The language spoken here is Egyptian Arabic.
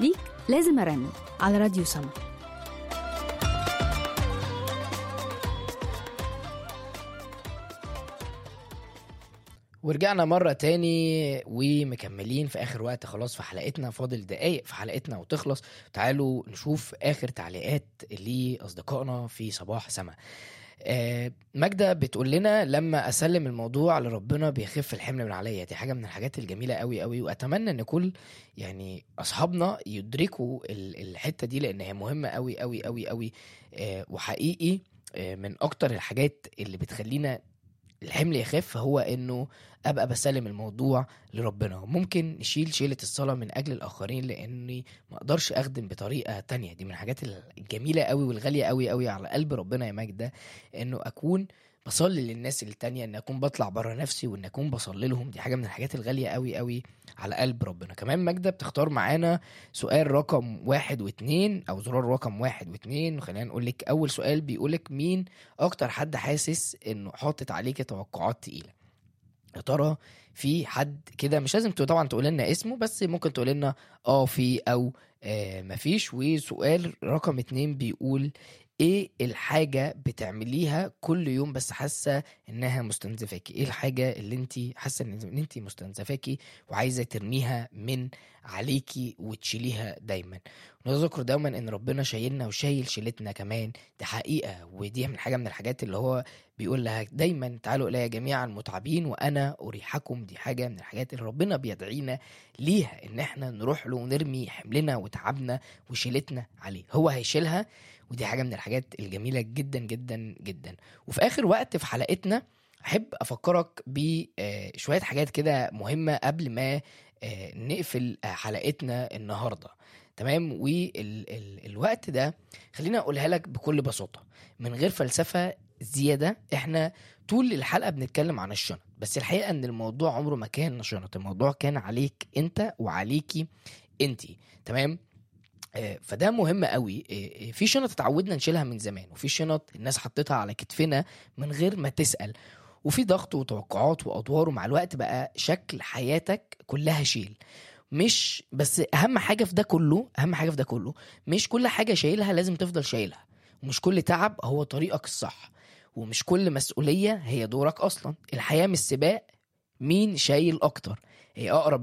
ليك لازم أرنم على راديو سما ورجعنا مرة تاني ومكملين في آخر وقت خلاص في حلقتنا فاضل دقايق في حلقتنا وتخلص تعالوا نشوف آخر تعليقات لأصدقائنا في صباح سما آه، ماجدة بتقول لنا لما أسلم الموضوع لربنا بيخف الحمل من عليا دي حاجة من الحاجات الجميلة قوي قوي وأتمنى إن كل يعني أصحابنا يدركوا ال- الحتة دي لأن هي مهمة قوي قوي قوي قوي آه، وحقيقي آه، من أكتر الحاجات اللي بتخلينا الحمل يخف هو انه ابقى بسلم الموضوع لربنا ممكن نشيل شيلة الصلاة من اجل الاخرين لاني ما اقدرش اخدم بطريقة تانية دي من الحاجات الجميلة قوي والغالية قوي قوي على قلب ربنا يا ماجد ده انه اكون بصلي للناس التانية ان اكون بطلع بره نفسي وان اكون بصلي لهم دي حاجة من الحاجات الغالية قوي قوي على قلب ربنا كمان ماجدة بتختار معانا سؤال رقم واحد واتنين او زرار رقم واحد واتنين خلينا نقول لك اول سؤال بيقولك مين اكتر حد حاسس انه حاطط عليك توقعات تقيله يا ترى في حد كده مش لازم تو- طبعا تقول لنا اسمه بس ممكن تقول لنا اه في او آه مفيش وسؤال رقم اتنين بيقول ايه الحاجة بتعمليها كل يوم بس حاسة انها مستنزفاكي ايه الحاجة اللي انت حاسة ان إن انت مستنزفاكي وعايزة ترميها من عليكي وتشيليها دايما ونذكر دايما ان ربنا شايلنا وشايل شيلتنا كمان دي حقيقة ودي من حاجة من الحاجات اللي هو بيقول لها دايما تعالوا الي جميعا متعبين وانا اريحكم دي حاجه من الحاجات اللي ربنا بيدعينا ليها ان احنا نروح له ونرمي حملنا وتعبنا وشيلتنا عليه هو هيشيلها ودي حاجه من الحاجات الجميله جدا جدا جدا وفي اخر وقت في حلقتنا احب افكرك بشويه حاجات كده مهمه قبل ما آه، نقفل آه، حلقتنا النهارده تمام والوقت ده خليني اقولها لك بكل بساطه من غير فلسفه زياده احنا طول الحلقه بنتكلم عن الشنط بس الحقيقه ان الموضوع عمره ما كان شنط الموضوع كان عليك انت وعليكي انت تمام آه، فده مهم قوي آه، آه، في شنط اتعودنا نشيلها من زمان وفي شنط الناس حطيتها على كتفنا من غير ما تسأل وفي ضغط وتوقعات وادوار ومع الوقت بقى شكل حياتك كلها شيل مش بس اهم حاجه في ده كله اهم حاجه في ده كله مش كل حاجه شايلها لازم تفضل شايلها ومش كل تعب هو طريقك الصح ومش كل مسؤوليه هي دورك اصلا الحياه مش سباق مين شايل اكتر هي اقرب